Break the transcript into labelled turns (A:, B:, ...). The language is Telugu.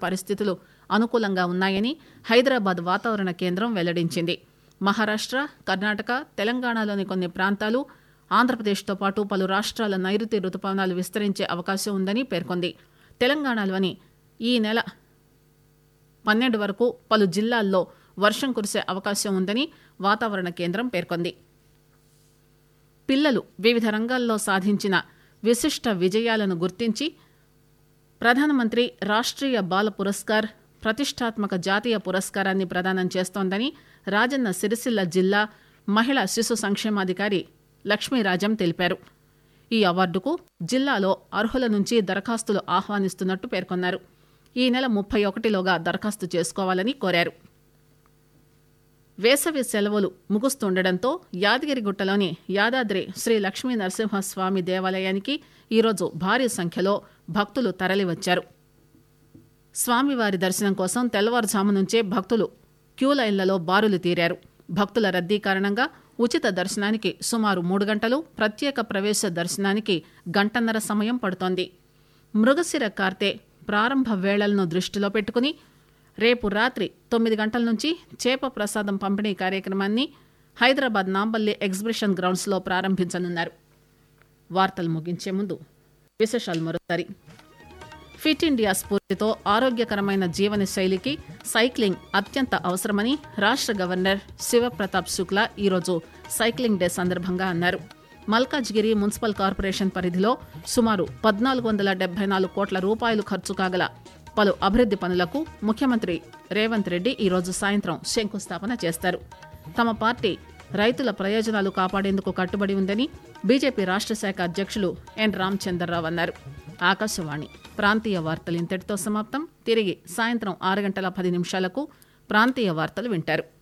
A: పరిస్థితులు అనుకూలంగా ఉన్నాయని హైదరాబాద్ వాతావరణ కేంద్రం వెల్లడించింది మహారాష్ట కర్ణాటక తెలంగాణలోని కొన్ని ప్రాంతాలు ఆంధ్రప్రదేశ్తో పాటు పలు రాష్ట్రాల నైరుతి రుతుపవనాలు విస్తరించే అవకాశం ఉందని పేర్కొంది తెలంగాణలోని ఈ నెల పన్నెండు వరకు పలు జిల్లాల్లో వర్షం కురిసే అవకాశం ఉందని వాతావరణ కేంద్రం పేర్కొంది పిల్లలు వివిధ రంగాల్లో సాధించిన విశిష్ట విజయాలను గుర్తించి ప్రధానమంత్రి రాష్ట్రీయ బాల పురస్కార్ ప్రతిష్టాత్మక జాతీయ పురస్కారాన్ని ప్రదానం చేస్తోందని రాజన్న సిరిసిల్ల జిల్లా మహిళా శిశు సంక్షేమాధికారి లక్ష్మీరాజం తెలిపారు ఈ అవార్డుకు జిల్లాలో అర్హుల నుంచి దరఖాస్తులు ఆహ్వానిస్తున్నట్టు పేర్కొన్నారు ఈ నెల ముప్పై ఒకటిలోగా దరఖాస్తు చేసుకోవాలని కోరారు వేసవి సెలవులు ముగుస్తుండటంతో యాదగిరిగుట్టలోని యాదాద్రి శ్రీ లక్ష్మీ నరసింహస్వామి దేవాలయానికి ఈరోజు భారీ సంఖ్యలో భక్తులు తరలివచ్చారు స్వామివారి దర్శనం కోసం తెల్లవారుజాము నుంచే భక్తులు క్యూ లైన్లలో బారులు తీరారు భక్తుల రద్దీ కారణంగా ఉచిత దర్శనానికి సుమారు మూడు గంటలు ప్రత్యేక ప్రవేశ దర్శనానికి గంటన్నర సమయం పడుతోంది మృగశిర కార్తె ప్రారంభ వేళలను దృష్టిలో పెట్టుకుని రేపు రాత్రి తొమ్మిది గంటల నుంచి చేప ప్రసాదం పంపిణీ కార్యక్రమాన్ని హైదరాబాద్ నాంపల్లి ఎగ్జిబిషన్ గ్రౌండ్స్లో ప్రారంభించనున్నారు వార్తలు ముగించే ముందు విశేషాలు మరోసారి ఫిట్ ఇండియా స్ఫూర్తితో ఆరోగ్యకరమైన జీవన శైలికి సైక్లింగ్ అత్యంత అవసరమని రాష్ట్ర గవర్నర్ శివప్రతాప్ శుక్లా ఈరోజు సైక్లింగ్ డే సందర్భంగా అన్నారు మల్కాజ్గిరి మున్సిపల్ కార్పొరేషన్ పరిధిలో సుమారు పద్నాలుగు వందల డెబ్బై నాలుగు కోట్ల రూపాయలు ఖర్చు కాగల పలు అభివృద్ది పనులకు ముఖ్యమంత్రి రేవంత్ రెడ్డి ఈరోజు సాయంత్రం శంకుస్థాపన చేస్తారు తమ పార్టీ రైతుల ప్రయోజనాలు కాపాడేందుకు కట్టుబడి ఉందని బీజేపీ రాష్ట్ర శాఖ అధ్యక్షులు ఎన్ రామచంద్రరావు అన్నారు ఆకాశవాణి ప్రాంతీయ వార్తలు ఇంతటితో సమాప్తం తిరిగి సాయంత్రం ఆరు గంటల పది నిమిషాలకు ప్రాంతీయ వార్తలు వింటారు